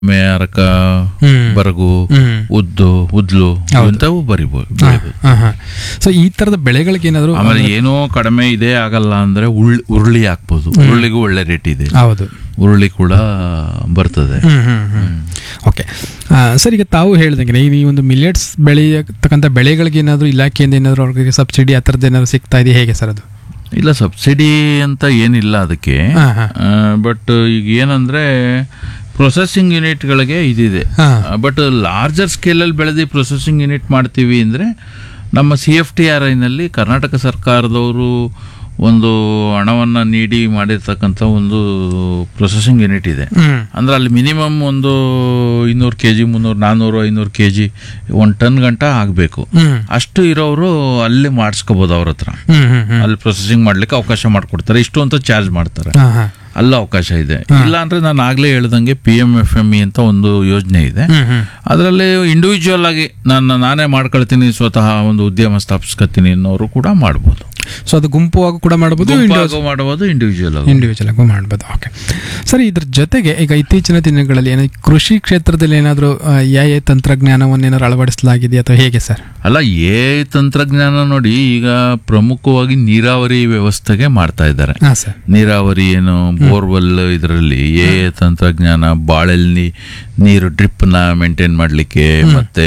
ಮೇ ಅರಕ ಹ್ಮ್. ಬರಗು ಹ್ಮ್. ಉದ್ದು ಉದ್ಲು ಇಂಥವು ಬರಿಬೋದು ಬೆಳಿಬೋದು ಸೊ ಈ ತರದ ಬೆಳೆಗಳಿಗೆ ಏನಾದ್ರು ಆಮೇಲೆ ಏನೋ ಕಡಿಮೆ ಇದೆ ಆಗಲ್ಲ ಅಂದ್ರೆ ಉಳ್ ಉರುಳಿ ಹಾಕ್ಬೋದು ಉರುಳಿಗೂ ಒಳ್ಳೆ ರೇಟ್ ಇದೆ ಹೌದು ಉರುಳಿ ಕೂಡ ಬರ್ತದೆ ಹ್ಮ್ ಹ್ಮ್ ಹ್ಮ್ ಓಕೆ ಸರ್ ಈಗ ತಾವು ಹೇಳ್ದಂಗೆ ಈ ಒಂದು ಮಿಲೆಟ್ಸ್ ಬೆಳೆಯತಕ್ಕಂಥ ಬೆಳೆಗಳಿಗೆ ಏನಾದರೂ ಇಲಾಖೆಯಿಂದ ಏನಾದರೂ ಅವ್ರಿಗೆ ಸಬ್ಸಿಡಿ ಆ ಥರದ್ದು ಏನಾದ್ರು ಸಿಗ್ತಾ ಇದೆ ಹೇಗೆ ಸರ್ ಅದು ಇಲ್ಲ ಸಬ್ಸಿಡಿ ಅಂತ ಏನಿಲ್ಲ ಅದಕ್ಕೆ ಹಾ, ಹಾ. ಬಟ್ ಈಗ ಏನಂದ್ರೆ ಪ್ರೊಸೆಸಿಂಗ್ ಯೂನಿಟ್ಗಳಿಗೆ ಇದಿದೆ ಹಾ. ಬಟ್ ಲಾರ್ಜರ್ ಸ್ಕೇಲಲ್ಲಿ ಬೆಳೆದು ಪ್ರೊಸೆಸಿಂಗ್ ಯೂನಿಟ್ ಮಾಡ್ತೀವಿ ಅಂದರೆ ನಮ್ಮ ಸಿ ಎಫ್ ಟಿ ಆರ್ ಐನಲ್ಲಿ ಕರ್ನಾಟಕ ಸರ್ಕಾರದವರು ಒಂದು ಹಣವನ್ನು ನೀಡಿ ಮಾಡಿರ್ತಕ್ಕಂಥ ಒಂದು ಪ್ರೊಸೆಸಿಂಗ್ ಯೂನಿಟ್ ಇದೆ ಹ್ಮ್ ಅಂದ್ರೆ ಅಲ್ಲಿ ಮಿನಿಮಮ್ ಒಂದು ಇನ್ನೂರು ಕೆ ಜಿ ಮುನ್ನೂರು ನಾನ್ನೂರು ಐನೂರು ಕೆ ಜಿ ಒಂದು ಟನ್ ಗಂಟ ಆಗಬೇಕು ಹ್ಮ್ ಅಷ್ಟು ಇರೋರು ಅಲ್ಲಿ ಮಾಡಿಸ್ಕೋಬೋದು ಅವ್ರ ಹತ್ರ ಹ್ಮ್ ಹ್ಮ್ ಹ್ಮ್ ಅಲ್ಲಿ ಪ್ರೊಸೆಸಿಂಗ್ ಮಾಡ್ಲಿಕ್ಕೆ ಅವಕಾಶ ಮಾಡಿಕೊಡ್ತಾರೆ ಇಷ್ಟು ಅಂತ ಚಾರ್ಜ್ ಮಾಡ್ತಾರೆ ಹಾ ಹಾ ಅಲ್ಲ ಅವಕಾಶ ಇದೆ ಇಲ್ಲ ಅಂದ್ರೆ ನಾನು ಆಗ್ಲೇ ಹೇಳ್ದಂಗೆ P M F M E ಅಂತ ಒಂದು ಯೋಜನೆ ಇದೆ ಹ್ಮ್ ಹ್ಮ್ ಅದರಲ್ಲಿ ಇಂಡಿವಿಜುವಲ್ ಆಗಿ ನಾನು ನಾನೇ ಮಾಡ್ಕೊಳ್ತೀನಿ ಸ್ವತಃ ಒಂದು ಉದ್ಯಮ ಸ್ಥಾಪಿಸ್ಕೊತೀನಿ ಅನ್ನೋರು ಕೂಡ ಮಾಡ್ಬೋದು ಸೊ ಅದು ಗುಂಪು ಆಗೂ ಕೂಡ ಮಾಡ್ಬೋದು ಗುಂಪಾಗೂ ಮಾಡಬಹುದು ಇಂಡಿವಿಜುವಲ್ ಆಗಿ ಇಂಡಿವಿಜುವಲ್ ಆಗು ಮಾಡ್ಬೋದು ಓಕೆ ಸರ್ ಇದ್ರ ಜೊತೆಗೆ ಈಗ ಇತ್ತೀಚಿನ ದಿನಗಳಲ್ಲಿ ಏನೋ ಕೃಷಿ ಕ್ಷೇತ್ರದಲ್ಲಿ ಏನಾದರೂ ಯಾವ ಯಾವ ತಂತ್ರಜ್ಞಾನವನ್ನು ಏನಾದ್ರು ಅಳವಡಿಸಲಾಗಿದೆ ಅಥವಾ ಹೇಗೆ ಸರ್ ಅಲ್ಲ ಏ ತಂತ್ರಜ್ಞಾನ ನೋಡಿ ಈಗ ಪ್ರಮುಖವಾಗಿ ನೀರಾವರಿ ವ್ಯವಸ್ಥೆಗೆ ಮಾಡ್ತಾ ಇದ್ದಾರೆ ಹಾಂ ಸರ್ ನೀರಾವರಿ ಏನು ಬೋರ್ವೆಲ್ ಇದರಲ್ಲಿ ಎ ತಂತ್ರಜ್ಞಾನ ಬಾಳೆಲ್ಲಿ ನೀರು ಡ್ರಿಪ್ನ ಮೇಂಟೈನ್ ಮಾಡಲಿಕ್ಕೆ ಮತ್ತೆ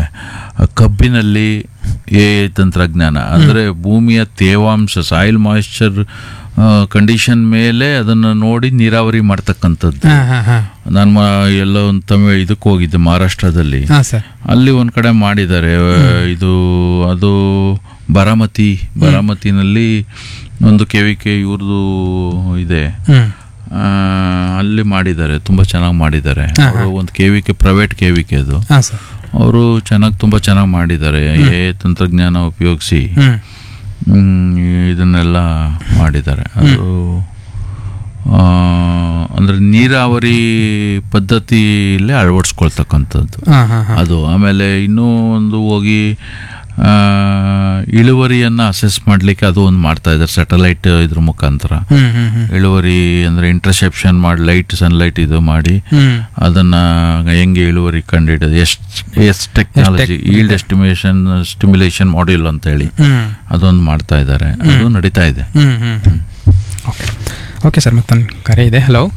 ಕಬ್ಬಿನಲ್ಲಿ ಎ ತಂತ್ರಜ್ಞಾನ ಅಂದರೆ ಭೂಮಿಯ ತೇವಾಂಶ ಸಾಯಿಲ್ ಮಾಯಿಶ್ಚರ್ ಕಂಡೀಷನ್ ಮೇಲೆ ಅದನ್ನು ನೋಡಿ ನೀರಾವರಿ ಮಾಡ್ತಕ್ಕಂಥದ್ದು ಹಾಂ ಹಾಂ ಹಾಂ ನಾನು ಮ- ಎಲ್ಲೋ ಒಂದು ತಮಿಳ್ ಇದಕ್ಕೆ ಹೋಗಿದ್ದೆ ಮಹಾರಾಷ್ಟ್ರದಲ್ಲಿ ಹಾಂ ಸರ್ ಅಲ್ಲಿ ಒಂದ್ ಕಡೆ ಮಾಡಿದ್ದಾರೆ ಇದು ಅದು ಬಾರಾಮತಿ ಬಾರಾಮತಿನಲ್ಲಿ ಒಂದು ಕೆ ವಿ ಕೆ ಇವ್ರದ್ದು ಇದೆ ಹ್ಞೂ ಆ, ಅಲ್ಲಿ ಮಾಡಿದ್ದಾರೆ ತುಂಬಾ ಚೆನ್ನಾಗಿ ಮಾಡಿದ್ದಾರೆ ಅವರು ಒಂದು K V K private K V K ಅದು ಹಾಂ ಸರ್ ಅವರು ಚೆನ್ನಾಗಿ ತುಂಬಾ ಚೆನ್ನಾಗಿ ಮಾಡಿದ್ದಾರೆ ಎ ತಂತ್ರಜ್ಞಾನ ಉಪಯೋಗಿಸಿ ಹ್ಞೂ ಹ್ಮ್, ಇದನ್ನೆಲ್ಲ ಮಾಡಿದ್ದಾರೆ ಅದು ಆ, ಅಂದ್ರೆ ನೀರಾವರಿ ಪದ್ಧತಿಯಲ್ಲೇ ಅಳವಡಿಸ್ಕೊಳ್ತಕ್ಕಂಥದ್ದು ಹಾಂ ಹಾಂ ಹಾಂ ಅದು ಆಮೇಲೆ ಇನ್ನೂ ಒಂದು ಹೋಗಿ ಆ, ಇಳುವರಿಯನ್ನ ಅಸೆಸ್ ಮಾಡ್ಲಿಕ್ಕೆ ಅದು ಒಂದು ಮಾಡ್ತಾ ಇದ್ದಾರೆ ಸ್ಯಾಟಲೈಟ್ ಇದ್ರ ಮುಖಾಂತರ ಹ್ಞೂ ಹ್ಞೂ ಹ್ಞೂ ಇಳುವರಿ ಅಂದ್ರೆ ಇಂಟರ್ಸೆಪ್ಷನ್ ಮಾಡಿ ಲೈಟ್ ಸನ್ಲೈಟ್ ಇದು ಮಾಡಿ ಹ್ಞೂ ಅದನ್ನ ಹೆಂಗೆ ಇಳುವರಿ ಕಂಡುಹಿಡಿಯೋದು ಎಷ್ಟು ಎಷ್ಟು technology yield estimation stimulation module ಅಂತ ಹೇಳಿ ಹ್ಞೂ ಅದೊಂದು ಮಾಡ್ತಾ ಇದ್ದಾರೆ ಅದು ನಡೀತಾ ಇದೆ ಹ್ಞೂ ಹ್ಞೂ ಓಕೆ ಓಕೆ ಸರ್ ಮತ್ತೊಂದು ಕರೆ ಇದೆ ಹಲೋ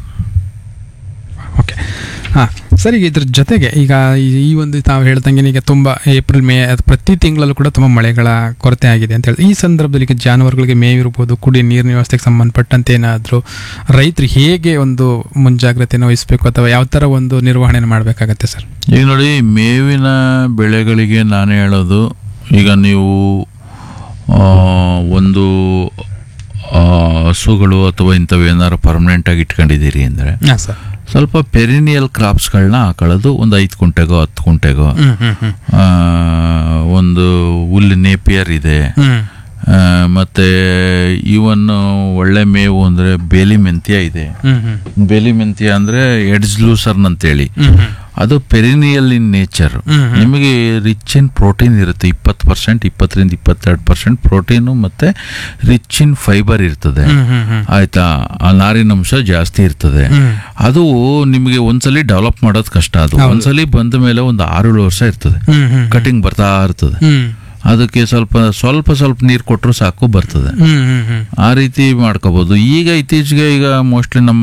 ಓಕೆ ಹಾಂ ಸರ್ ಈಗ ಇದ್ರ ಜೊತೆಗೆ ಈಗ ಈ- ಈ ಒಂದು ತಾವು ಹೇಳ್ದಂಗೆ ಈಗ ತುಂಬ ಏಪ್ರಿಲ್ ಮೇ ಅದು ಪ್ರತಿ ತಿಂಗಳಲ್ಲೂ ಕೂಡ ತುಂಬ ಮಳೆಗಳ ಕೊರತೆ ಆಗಿದೆ ಅಂತ ಹೇಳಿ ಈ ಸಂದರ್ಭದಲ್ಲಿ ಈಗ ಜಾನುವಾರುಗಳಿಗೆ ಮೇವಿರ್ಬೋದು ಕುಡಿಯ ನೀರಿನ ವ್ಯವಸ್ಥೆಗೆ ಸಂಬಂಧಪಟ್ಟಂತೆ ಏನಾದರೂ ರೈತರು ಹೇಗೆ ಒಂದು ಮುಂಜಾಗ್ರತೆಯನ್ನು ವಹಿಸಬೇಕು ಅಥವಾ ಯಾವ ಥರ ಒಂದು ನಿರ್ವಹಣೆಯನ್ನು ಮಾಡಬೇಕಾಗತ್ತೆ ಸರ್ ಈಗ ನೋಡಿ ಮೇವಿನ ಬೆಳೆಗಳಿಗೆ ನಾನು ಹೇಳೋದು ಈಗ ನೀವು ಆ, ಒಂದು ಆ, ಹಸುಗಳು ಅಥವಾ ಇಂಥವು ಏನಾರು ಪರ್ಮನೆಂಟ್ ಆಗಿ ಇಟ್ಕೊಂಡಿದ್ದೀರಿ ಅಂದರೆ ಹಾಂ ಸರ್ ಸ್ವಲ್ಪ ಪೆರಿನಿಯಲ್ ಕ್ರಾಪ್ಸ್ಗಳನ್ನ ಹಾಕೊಳ್ಳೋದು ಒಂದು ಐದು ಕುಂಟೆಗೋ ಹತ್ತು ಕುಂಟೆಗೋ ಹ್ಞೂ ಹ್ಞೂ ಹ್ಞೂ ಆ, ಒಂದು ಹುಲ್ಲು ನೇಪಿಯರ್ ಇದೆ ಹ್ಞೂ ಆ, ಮತ್ತೆ ಇವನ್ ಒಳ್ಳೆ ಮೇವು ಅಂದ್ರೆ ಬೇಲಿ ಮೆಂತ್ಯ ಇದೆ ಹ್ಞೂ ಹ್ಞೂ ಬೇಲಿ ಮೆಂತ್ಯ ಅಂದ್ರೆ ಎಡ್ಜ್ ಲೂಸರ್ನ್ ಅಂತೇಳಿ ಹ್ಞೂ ಹ್ಞೂ ಅದು ಪೆರಿನಿಯಲ್ ಇನ್ ನೇಚರ್ ಹ್ಮ್, ನಿಮಗೆ ರಿಚ್ ಇನ್ ಪ್ರೋಟೀನ್ ಇರುತ್ತೆ ಇಪ್ಪತ್ತು ಪರ್ಸೆಂಟ್ ಇಪ್ಪತ್ತರಿಂದ ಇಪ್ಪತ್ತೆರಡು ಪರ್ಸೆಂಟ್ ಪ್ರೋಟೀನು ಮತ್ತೆ ರಿಚ್ ಇನ್ ಫೈಬರ್ ಇರ್ತದೆ ಹ್ಞೂ ಹ್ಞೂ ಹ್ಞೂ ಆಯ್ತಾ ಆ ನಾರಿನಂಶ ಜಾಸ್ತಿ ಇರ್ತದೆ ಹ್ಮ್. ಅದು ನಿಮಗೆ ಒಂದ್ಸಲಿ ಡೆವಲಪ್ ಮಾಡೋದು ಕಷ್ಟ ಅದು ಒಂದ್ಸಲಿ ಬಂದ ಮೇಲೆ ಒಂದು ಆರು ಏಳು ವರ್ಷ ಇರ್ತದೆ ಹ್ಞೂ ಹ್ಞೂ ಕಟಿಂಗ್ ಬರ್ತಾ ಇರ್ತದೆ ಹ್ಞೂ ಅದಕ್ಕೆ ಸ್ವಲ್ಪ ಸ್ವಲ್ಪ ಸ್ವಲ್ಪ ನೀರು ಕೊಟ್ಟರು ಸಾಕು ಬರ್ತದೆ ಹ್ಞೂ ಹ್ಞೂ ಹ್ಞೂ ಆ ರೀತಿ ಮಾಡ್ಕೋಬಹುದು ಈಗ ಇತ್ತೀಚೆಗೆ ಈಗ ಮೋಸ್ಟ್ಲಿ ನಮ್ಮ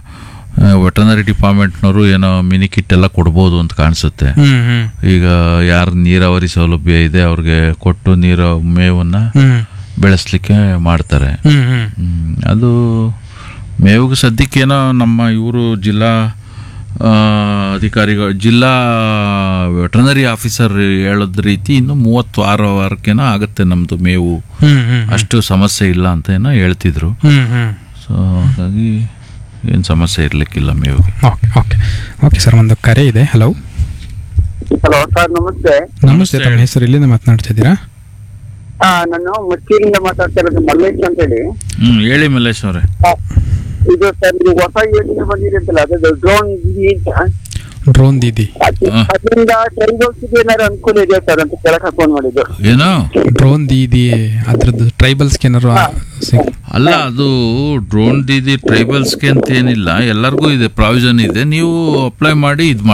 ವೆಟನರಿ ಡಿಪಾರ್ಟ್ಮೆಂಟ್ನವರು ಏನೋ ಮಿನಿ ಕಿಟ್ ಎಲ್ಲ ಕೊಡ್ಬೋದು ಅಂತ ಕಾಣಿಸುತ್ತೆ ಹ್ಮ್ ಹ್ಮ್ ಈಗ ಯಾರು ನೀರಾವರಿ ಸೌಲಭ್ಯ ಇದೆ ಅವ್ರಿಗೆ ಕೊಟ್ಟು ನೀರು ಮೇವನ್ನ ಹ್ಮ್ ಬೆಳೆಸ್ಲಿಕ್ಕೆ ಮಾಡ್ತಾರೆ ಹ್ಮ್ ಹ್ಮ್ ಹ್ಮ್, ಅದು ಮೇವಿಗೆ ಸದ್ಯಕ್ಕೇನೋ ನಮ್ಮ ಇವರು ಜಿಲ್ಲಾ ಆ, ಅಧಿಕಾರಿಗಳು ಜಿಲ್ಲಾ ವೆಟರ್ನರಿ ಆಫೀಸರ್ ಹೇಳೋದ್ ರೀತಿ ಇನ್ನು ಮೂವತ್ತು ವಾರ ವಾರಕ್ಕೇನೋ ಆಗುತ್ತೆ ನಮ್ದು ಮೇವು ಹ್ಮ್ ಹ್ಮ್ ಅಷ್ಟು ಸಮಸ್ಯೆ ಇಲ್ಲ ಅಂತ ಏನೋ ಹೇಳ್ತಿದ್ರು ಹ್ಮ್ ಹ್ಮ್ ಸೊ ಹಾಗಾಗಿ ಏನು ಸಮಸ್ಯೆ ಇರ್ಲಿಕ್ಕಿಲ್ಲ ಮೇವಿಗೆ ಓಕೆ ಓಕೆ ಓಕೆ ಸರ್ ಒಂದು ಕರೆ ಇದೆ ಹಲೋ ಹಲೋ ಸರ್ ನಮಸ್ತೆ ನಮಸ್ತೆ ತಮ್ಮ ಹೆಸರು ಇಲ್ಲಿಂದ ಮಾತನಾಡ್ತಿದ್ದೀರಾ ಆ, ನಾನು ಮಚ್ಚೂರಿಂದ ಮಾತಾಡ್ತಾ ಇರೋದು ಮಲ್ಲೇಶ್ ಅಂತ ಹೇಳಿ ಹ್ಮ್ ಹೇಳಿ ಮಲ್ಲೇಶ್ ಅವರೇ ಆ, ಇದು ಸರ್ ಇದು ಹೊಸ ಯೋಜನೆ ಬಂದಿದೆ ಅಂತಲ್ಲ ಅದು ಡ್ರೋನ್ ಅಂತ ಡ್ರೋನ್ ದೀದಿ ಅದ್- ಹಾ. ಅದರಿಂದ ಟ್ರೈಬಲ್ಸ್ಗೆ ಏನಾದ್ರು ಅನುಕೂಲ ಇದೆಯಾ ಸರ್ ಅಂತ ಕೇಳಕ್ ಫೋನ್ ಮಾಡಿದ್ದು ಏನೋ ಡ್ರೋನ್ ದೀದಿ ಅದ್ರದ್ದು ಟ್ರೈಬಲ್ಸ್ಗೆ ಏನಾರು ಆ- ಸಿಗ್- ಅಲ್ಲ ಅದು ಡ್ರೋನ್ ದೀದಿ ಟ್ರೈಬಲ್ಸ್ಗೆ ಅಂತ ಏನಿಲ್ಲ ಎಲ್ಲರಿಗೂ ಇದೆ ಪ್ರಾವಿಷನ್ ಇದೆ ನೀವು ಅಪ್ಲೈ ಮಾಡಿ ಇದು